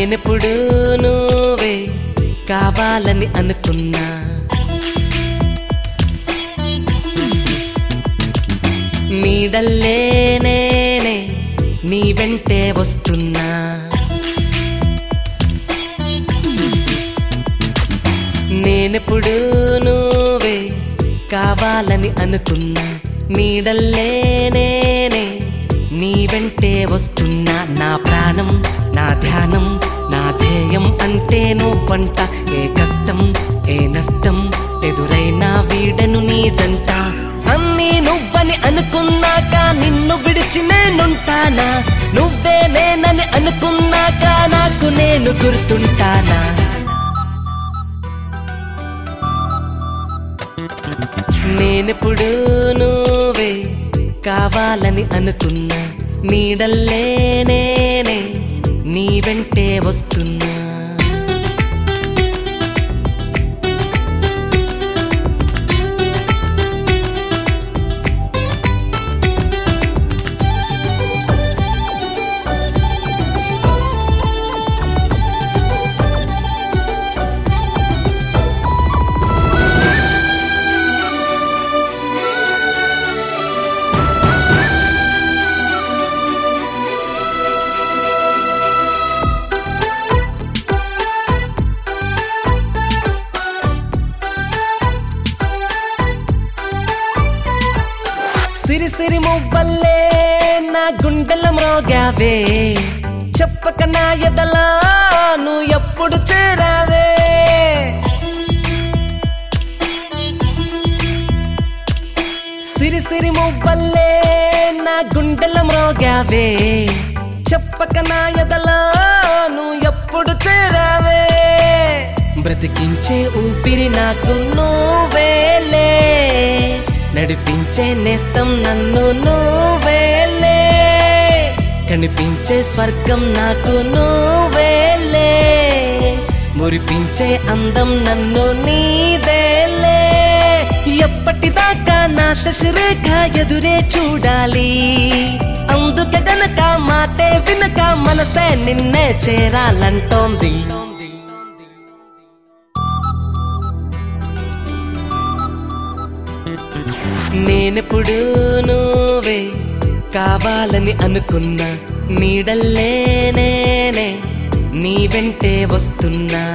నేనెప్పుడు నువ్వే కావాలని అనుకున్నా నీడల్లే నేనే నీ వెంటే వస్తున్నా నేనెప్పుడు నువ్వే కావాలని అనుకున్నా నీడల్లే నేనే నీ వెంటే వస్తున్నా నా ప్రాణం నా ధ్యానం నా ధ్యేయం అంటే నువ్వంట ఏ కష్టం ఏ నష్టం ఎదురైనా వీడను నీ జంట అన్నీ నువ్వని అనుకున్నాక నిన్ను విడిచి నేనుంటానా నువ్వే నేనని అనుకున్నాక నాకు నేను గుర్తుంటానా నేనెప్పుడు నువ్వే కావాలని అనుకున్నా నీడల్లే నేనే నీ వెంటే వస్తున్నా సిరి సిరి మువ్వల్లే నా గుండెల మ్రోగావే చెప్పక నా ఎదలా నువ్వు ఎప్పుడు చేరావే సిరి సిరి మువ్వల్లే నా గుండెల మ్రోగావే చెప్పక నా ఎదలా నువ్వు ఎప్పుడు చేరావే బ్రతికించే ఊపిరి నాకు నువ్వేలే నడిపించే నేస్తం నన్ను నువ్వేలే కనిపించే స్వర్గం నాకు నువ్వేలే మురిపించే అందం నన్ను నీదేలే ఎప్పటిదాకా నా శశిరేఖ ఎదురే చూడాలి అందుకే గనక మాటే వినక మనసే నిన్నే చేరాలంటోంది నేనెప్పుడు నువ్వే కావాలని అనుకున్నా నీడల్లే నేనే నీ వెంటే వస్తున్నా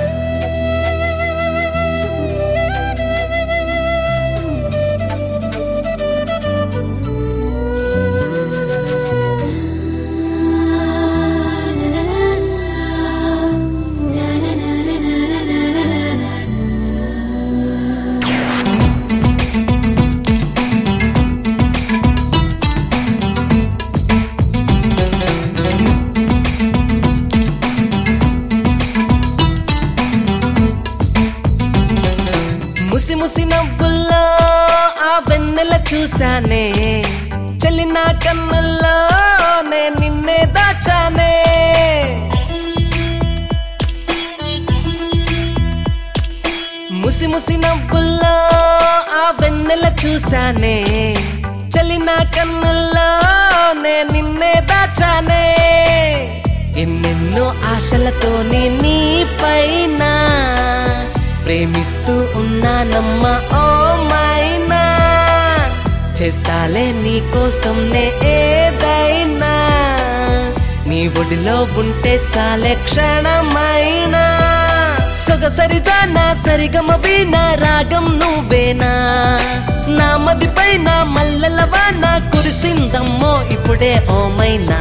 ముసి ముసి నవ్వుల్లో ఆ వెన్నెల చూశానే చలి నా కన్నుల్లో నే నిన్నే దాచానే ముసి ముసి నవ్వుల్లో ఆ వెన్నెల చూశానే చలి నా కన్నుల్లో నే నిన్నే దాచానే ఎన్నెన్నో ఆశలతో నీ నీ పైన ప్రేమిస్తూ ఉన్నానమ్మా ఓ మైనా చేస్తాలే నీ కోసం నే ఏదైనా నీ ఒడిలో ఉంటే చాలే క్షణమైనా సొగసరి జానా సరిగమ వీణా రాగం నువ్వేనా నా మది పైన మల్లెల వాన కురిసిందమ్మో ఇప్పుడే ఓమైనా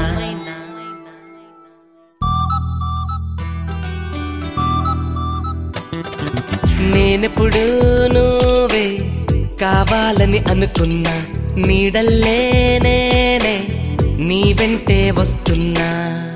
నేనెప్పుడు నువ్వే కావాలని అనుకున్నా నీడల్లే నేనే నీ వెంటే వస్తున్నా